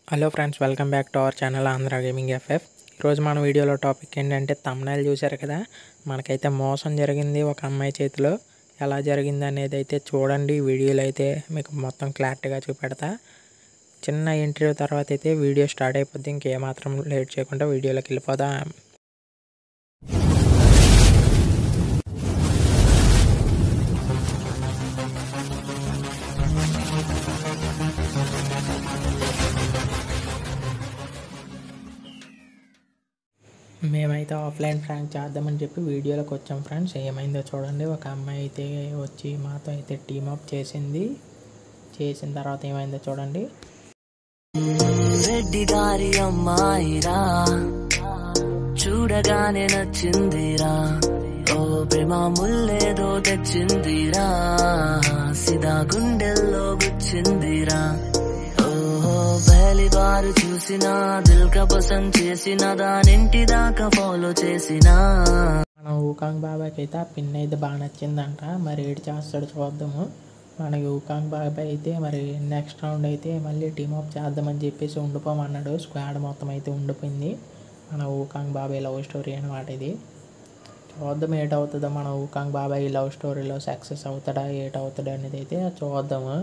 hello friends welcome back to our channel Andhra gaming FF ఈరోజు మన వీడియోలో టాపిక్ ఏంటంటే తమ్నైల్ చూశారు కదా మనకైతే మోసం జరిగింది ఒక అమ్మాయి చేతిలో ఎలా జరిగింది అనేది అయితే చూడండి వీడియోలో అయితే మీకు మొత్తం క్లారిటీగా చూపెడతా చిన్న ఇంటర్వ్యూ తర్వాత అయితే వీడియో స్టార్ట్ అయిపోద్ది ఇంకేమాత్రం లేట్ చేయకుండా వీడియోలోకి వెళ్ళిపోదాం మేమైతే ఆఫ్లైన్ ఫ్రాంక్ చేద్దామని చెప్పి వీడియోలోకి వచ్చాం ఫ్రెండ్స్ ఏమైందో చూడండి ఒక అమ్మాయి అయితే వచ్చి మాతో అయితే టీమ్ అప్ చేసింది చేసిన తర్వాత ఏమైందో చూడండి రెడ్డి గారి అమ్మాయిరా చూడగానే నచ్చిందిరా ఓ ప్రేమ ముల్లేదో తెచ్చిందిరా సిదా గుండెల్లో గుచ్చిందిరా ఓహో బయలి వారు చూసిన దిల్క పసంద్ చేసిన దానింటి దాకా ఫాలో చేసినా మన ఊకాంగ్ బాబాయ్కి అయితే ఆ పిన్ అయితే బాగా నచ్చిందంట మరి ఏడు చేస్తాడు చూద్దాము మనకి ఊకాంగ్ బాబాయ్ అయితే మరి నెక్స్ట్ రౌండ్ అయితే మళ్ళీ టీమ్ అప్ చేద్దామని చెప్పేసి ఉండిపోమన్నాడు స్క్వాడ్ మొత్తం అయితే ఉండిపోయింది మన ఊకాంగ్ బాబాయ్ లవ్ స్టోరీ అనమాట ఇది చూద్దాం ఏటవుతుందో మన ఊకాంగ్ బాబాయ్ లవ్ స్టోరీలో సక్సెస్ అవుతాడా ఏటవుతాడా అనేది అయితే చూద్దాము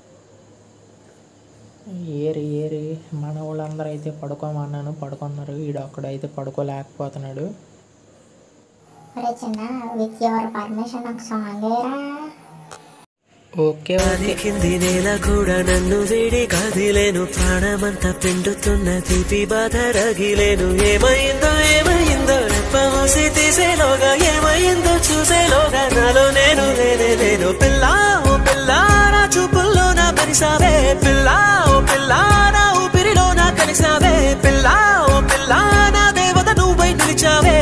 ఏరి ఏరి మన వాళ్ళందరూ అయితే పడుకోమన్నాను పడుకున్నారు ఈడొక్కడైతే పడుకోలేకపోతున్నాడు అరే చిన్న విత్ యువర్ పర్మిషన్ ఒక సాంగ్ వేయరా ఓకే ఓకే కింది నేల కూడా నన్ను వీడి కదిలేను ప్రాణమంతా పిండుతున్న తీపి బాధ రగిలేను ఏమైందో ఏమైందో రెప్పమూసి తీసేలోగా ఏమైందో చూసేలోగా నాలో నేను లేనే నేను పిల్ల ఓ పిల్ల నా చూపుల్లో నా పరిసావే పిల్ల ఓ పిల్ల నా ఊపిరిలో నా కలిసావే పిల్ల ఓ పిల్ల నా దేవత నువ్వై నిలిచావే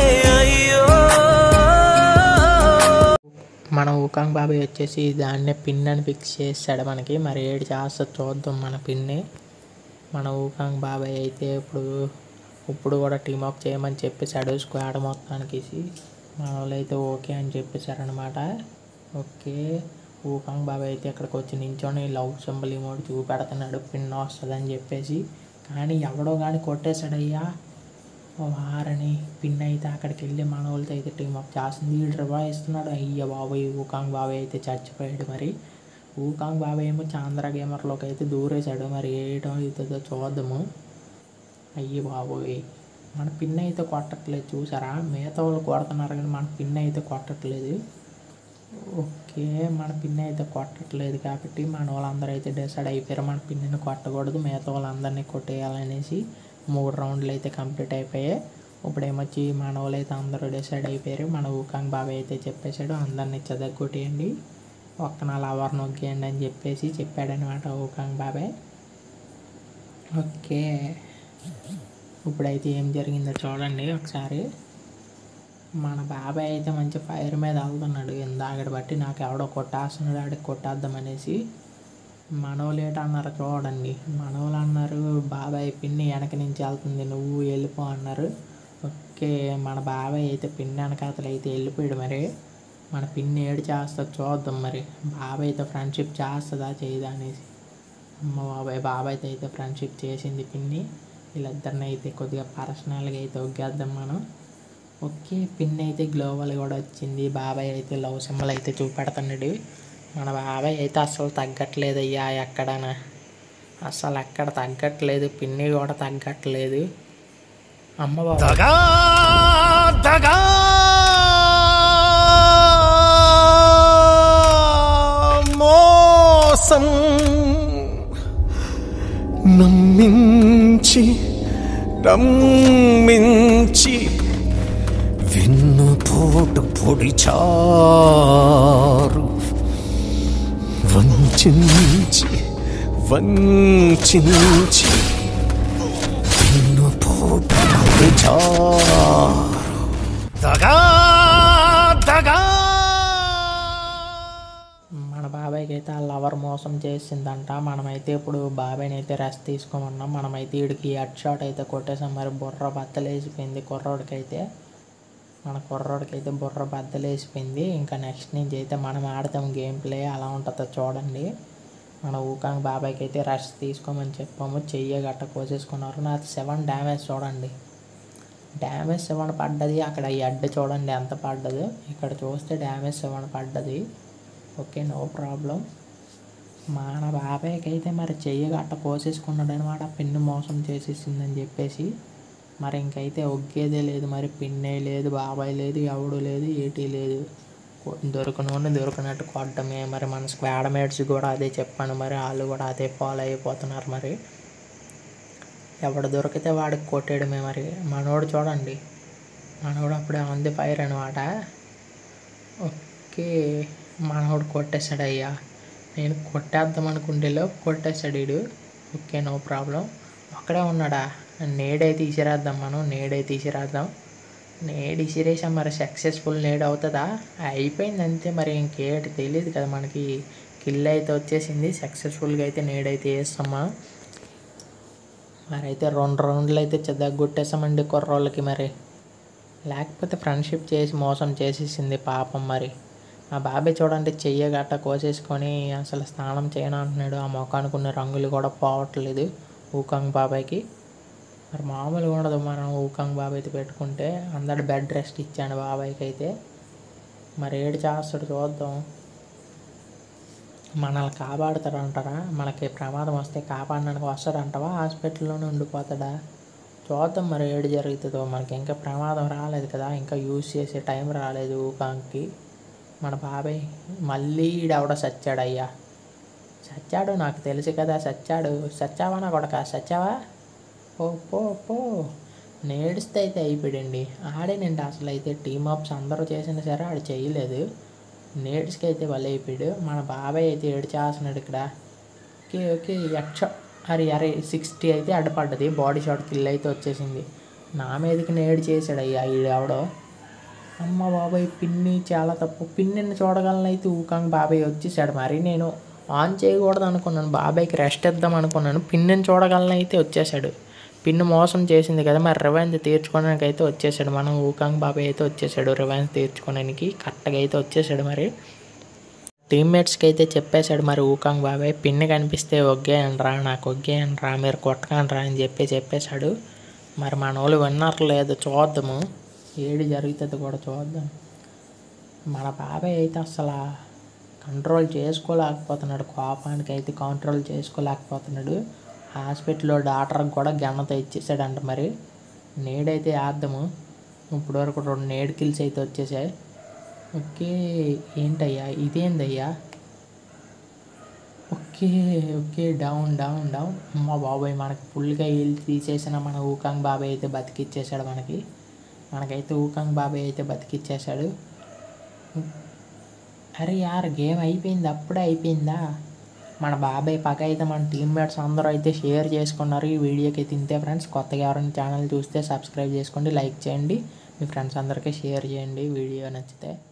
అయ్యో మన ఊకాంగ్ బాబాయ్ వచ్చేసి దాన్నే పిన్ అని ఫిక్స్ చేస్తాడు మనకి మరి ఏడు చేస్తా చూద్దాం మన పిన్ని మన ఊకాంగ్ బాబాయ్ అయితే ఇప్పుడు ఇప్పుడు కూడా టీమ్ అప్ చేయమని చెప్పేశాడు స్క్వాడ్ మొత్తానికి మన వాళ్ళు అయితే ఓకే అని చెప్పేశారనమాట ఓకే ఊకాంగ్ బాబాయ్ అయితే ఇక్కడికి వచ్చి నించొని లవ్ సింబల్ ఇమోట్ చూపెడుతున్నాడు పిన్ వస్తుందని చెప్పేసి కానీ ఎవడో కానీ కొట్టేశాడయ్యా వారని పిన్ అయితే అక్కడికి వెళ్ళి మన వాళ్ళతో అయితే టీమ్ అప్ చేస్తుంది డ్రివా ఇస్తున్నాడు అయ్య బాబాయ్ ఊకాంగ్ బాబాయ్ అయితే చచ్చిపోయాడు మరి ఊకాంగ్ బాబాయ్ ఏమో చాంద్ర గేమర్లోకి అయితే దూరేశాడు మరి ఏటో అవుతుందో చూద్దాము అయ్యి బాబోయ్ మన పిన్ అయితే కొట్టట్లేదు చూసారా మిగతా వాళ్ళు కొడుతున్నారు కానీ మన పిన్ అయితే కొట్టట్లేదు ఓకే మన పిన్ అయితే కొట్టట్లేదు కాబట్టి మన వాళ్ళందరూ అయితే డిసైడ్ అయిపోయారు మన పిన్నిని కొట్టకూడదు మిగతా వాళ్ళందరినీ కొట్టేయాలనేసి మూడు రౌండ్లు అయితే కంప్లీట్ అయిపోయాయి ఇప్పుడు ఏమొచ్చి మన వాళ్ళు అయితే అందరూ డిసైడ్ అయిపోయారు మన ఊకాంగ్ బాబాయ్ అయితే చెప్పేశాడు అందరినీ చదగొట్టేయండి ఒక్క నా లవర్ నొక్కేయండి అని చెప్పేసి చెప్పాడనమాట ఊకాంగ్ బాబాయ్ ఓకే ఇప్పుడైతే ఏం జరిగిందో చూడండి ఒకసారి మన బాబాయ్ అయితే మంచి ఫైర్ మీద వెళ్తున్నాడు ఇందాకటి బట్టి నాకు ఎవడో కొట్టేస్తున్నాడు ఆడికి కొట్టేద్దామనేసి మనోళ్ళు ఏంటి అన్నారు చూడండి మనోళ్ళు అన్నారు బాబాయ్ పిన్ని వెనక నుంచి వెళ్తుంది నువ్వు వెళ్ళిపో అన్నారు ఓకే మన బాబాయ్ అయితే పిన్ని వెనకాతలు అయితే వెళ్ళిపోయాడు మరి మన పిన్ని ఏడు చేస్తా చూద్దాం మరి బాబాయ్ అయితే ఫ్రెండ్షిప్ చేస్తుందా చేయదా అనేసి అమ్మ బాబాయ్ బాబాయ్తో అయితే ఫ్రెండ్షిప్ చేసింది పిన్ని వీళ్ళిద్దరిని అయితే కొద్దిగా పర్సనల్గా అయితే ఒగ్గేద్దాం మనం ఓకే పిన్ అయితే గ్లోబల్ కూడా వచ్చింది బాబాయ్ అయితే లవ్ సింబల్ అయితే చూపెడుతున్నాడు మన బాబాయ్ అయితే అసలు తగ్గట్లేదు అయ్యా ఎక్కడనా అసలు ఎక్కడ తగ్గట్లేదు పిన్ని కూడా తగ్గట్లేదు అమ్మ బాబాయ్ దగా దగా మోసం నమ్మించి నమ్మించి వెన్నుపోటు పొడిచారు వంచించి వంచించి వెన్నుపోటు పొడిచారు దగా దగా మన బాబాయ్కి అయితే ఆ లవర్ మోసం చేసిందంట మనమైతే ఇప్పుడు బాబాయ్ని అయితే రెస్ట్ తీసుకోమన్నాం మనమైతే వీడికి హెడ్ షాట్ అయితే కొట్టేసాం మరి బుర్ర బద్దలేసిపోయింది కుర్రోడికి అయితే మన కుర్రోడికి అయితే బుర్ర బద్దలేసిపోయింది ఇంకా నెక్స్ట్ నుంచి అయితే మనం ఆడతాం గేమ్ ప్లే అలా ఉంటుందో చూడండి మన ఊకాంగ్ బాబాయ్కి అయితే రెస్ట్ తీసుకోమని చెప్పాము చెయ్యి గట్ట కోసేసుకున్నారు నాకు సెవెన్ డ్యామేజ్ చూడండి డ్యామేజ్ సెవెన్ పడ్డది అక్కడ ఈ అడ్డ చూడండి ఎంత పడ్డది ఇక్కడ చూస్తే డ్యామేజ్ సెవెన్ పడ్డది ఓకే నో ప్రాబ్లం మన బాబాయ్కి అయితే మరి చెయ్యి గట్ట కోసేసుకున్నాడు అనమాట పిన్ను మోసం చేసేసిందని చెప్పేసి మరి ఇంకైతే ఒగ్గేదే లేదు మరి పిన్నే లేదు బాబాయ్ లేదు ఎవడు లేదు ఏటీ లేదు కొ- దొరకనోని దొరకనట్టు కొట్టడమే మరి మన స్క్వాడ్ మేట్స్ కూడా అదే చెప్పాను మరి వాళ్ళు కూడా అదే ఫాలో అయిపోతున్నారు మరి ఎవడు దొరికితే వాడికి కొట్టేయడమే మరి మనోడు చూడండి మనోడు అప్పుడే ఆన్ ది ఫైర్ అనమాట ఓకే మనోడు కొట్టేశాడు అయ్యా నేను కొట్టేద్దాం అనుకుంటేలో కొట్టేశాడు వీడు ఓకే నో ప్రాబ్లం ఒక్కడే ఉన్నాడా నేడే తీసిరేద్దాం మనం నేడే తీసిరేద్దాం నేడు ఇసిరేసాం మరి సక్సెస్ఫుల్ నేడు అవుతుందా అయిపోయింది అంతే మరి ఇంకేటి తెలియదు కదా మనకి కిల్ అయితే వచ్చేసింది సక్సెస్ఫుల్గా అయితే నేడైతే వేస్తామా మరి అయితే రెండు రౌండ్లు అయితే చెద్దగొట్టేసామండి కుర్రోళ్ళకి మరి లేకపోతే ఫ్రెండ్షిప్ చేసి మోసం చేసేసింది పాపం మరి మా బాబాయ్ చూడండి చెయ్య గట్ట కోసేసుకొని అసలు స్నానం చేయను అంటున్నాడు ఆ మొఖానికి ఉన్న రంగులు కూడా పోవట్లేదు ఊకాంగ్ బాబాయ్కి మరి మామూలుగా ఉండదు మనం ఊకాంగ్ బాబాయ్తో పెట్టుకుంటే అందరు బెడ్ రెస్ట్ ఇచ్చాను బాబాయ్కి అయితే మరి ఏడు చేస్తాడు చూద్దాం మనల్ని కాపాడుతాడంటారా మనకి ప్రమాదం వస్తే కాపాడడానికి వస్తాడంటావా హాస్పిటల్లోనే ఉండిపోతాడా చూద్దాం మరి ఏడు జరుగుతుందో మనకి ఇంకా ప్రమాదం రాలేదు కదా ఇంకా యూజ్ చేసే టైం రాలేదు ఊకాంగ్కి మన బాబాయ్ మళ్ళీ ఈడెవడ సచ్చాడు అయ్యా సచ్చాడు నాకు తెలుసు కదా సచ్చాడు సచ్చావా నా కొడక సచ్చావా పో పో పో నేడిస్తే అయితే అయిపోయాడండి ఆడేనండి అసలు అయితే టీమ్ అప్స్ అందరూ చేసినా సరే ఆడు చేయలేదు నేడ్స్కి అయితే వాళ్ళు అయిపోయాడు మన బాబాయ్ అయితే ఏడు చేస్తున్నాడు ఇక్కడ ఓకే ఓకే యక్ష అరే అరే సిక్స్టీ అయితే అడ్డపడ్డది బాడీ షాట్ కిల్ అయితే వచ్చేసింది నా మీదకి నేడు చేశాడు అయ్యా ఈడు ఎవడో అమ్మ బాబాయ్ పిన్ని చాలా తప్పు పిన్నిని చూడగలను అయితే ఊకాంగ్ బాబాయ్ వచ్చేసాడు మరి నేను ఆన్ చేయకూడదు అనుకున్నాను బాబాయ్కి రెస్ట్ ఇద్దాం అనుకున్నాను పిన్నిని చూడగలను అయితే వచ్చేసాడు పిన్ను మోసం చేసింది కదా మరి రివెంజ్ తీర్చుకోవడానికి అయితే వచ్చేసాడు మనం ఊకాంగ్ బాబాయ్ అయితే వచ్చేసాడు రివెంజ్ తీర్చుకోవడానికి కరెక్ట్గా అయితే వచ్చేసాడు మరి టీమ్మేట్స్కి అయితే చెప్పేశాడు మరి ఊకాంగ్ బాబాయ్ పిన్ని కనిపిస్తే ఒగ్గే అనరా నాకు ఒగ్గే అనరా మీరు కొట్టకండ్రా అని చెప్పి చెప్పేశాడు మరి మన వాళ్ళు విన్నారు లేదు చూద్దాము ఏడు జరుగుతుంది కూడా చూద్దాం మన బాబాయ్ అయితే అసలు కంట్రోల్ చేసుకోలేకపోతున్నాడు కోపానికి అయితే కంట్రోల్ చేసుకోలేకపోతున్నాడు హాస్పిటల్లో డాక్టర్కి కూడా గన్నత ఇచ్చేసాడంట మరి నేడైతే వేద్దాము ఇప్పుడు వరకు రెండు నేడు కిల్స్ అయితే వచ్చేసాయి ఓకే ఏంటయ్యా ఇదేందయ్యా okay okay down down down అమ్మ బాబాయ్ మనకి ఫుల్గా హీల్ తీసేసిన మన ఊకాంగ్ బాబాయ్ అయితే బతికిచ్చేసాడు మనకి మనకైతే ఊకాంగ్ బాబాయ్ అయితే బతికిచ్చేసాడు అరే యార్ గేమ్ అయిపోయింది అప్పుడే అయిపోయిందా మన బాబాయ్ పక్క అయితే మన టీమ్మేట్స్ అందరూ అయితే షేర్ చేసుకున్నారు ఈ వీడియోకి అయితే ఇంతే ఫ్రెండ్స్ కొత్తగా ఎవరైనా ఛానల్ చూస్తే సబ్స్క్రైబ్ చేసుకోండి లైక్ చేయండి మీ ఫ్రెండ్స్ అందరికీ షేర్ చేయండి వీడియో నచ్చితే